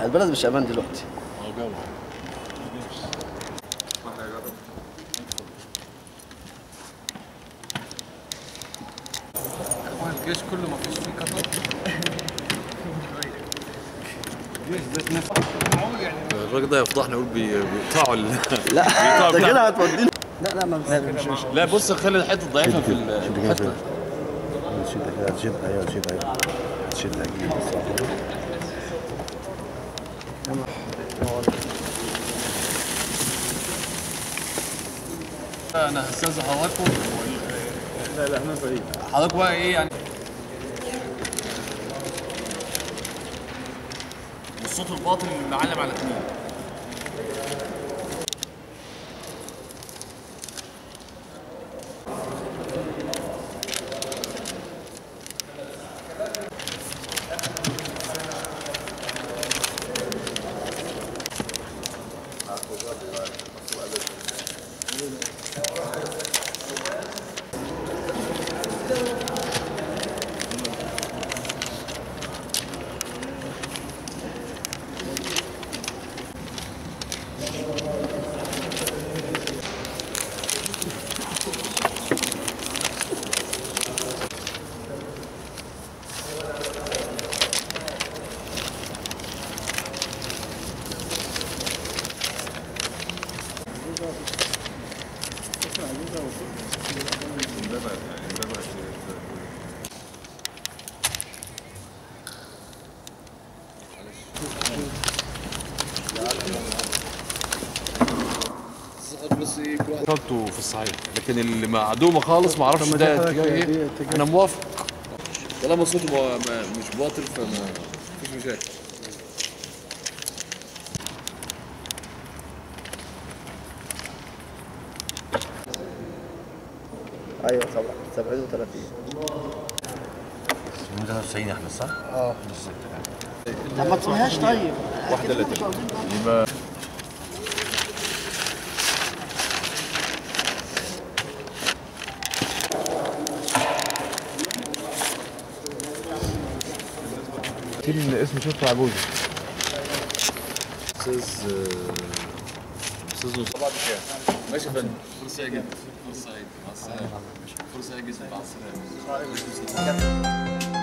البلد مش امان دلوقتي الجيش كله ما فيش فيه قطر الراجل ده يفضحنا يقول بي- بيقطعوا ال... لا بيقطعوا انت بتاع- كده هتودينا لا لا ما مش مش لا بص خلي الحته ضعيفه في الحته تشدها كده تشدها ايوه تشدها ايوه تشدها كده بالظبط انا هستاذن حضراتكم لا لا احنا بعيد حضراتكم بقى ايه يعني والصوت الباطل اللي معلم على اثنين بس ايه كل واحد حطه في الصحيح لكن اللي معدومه خالص ما اعرفش ده اتجاه ايه انا موافق طالما صوته ما- ما- مش باطل فما فيش مشاكل ايوه طبعا 70 و30 93 يا احمد صح؟ اه طب ما تسميهاش طيب واحده اللي تم اسم شرطه عبودي استاذ استاذ نصر بعد كده ماشي يا فندم فرصه سعيده فرصه سعيده مع السلامه فرصه سعيده مع السلامه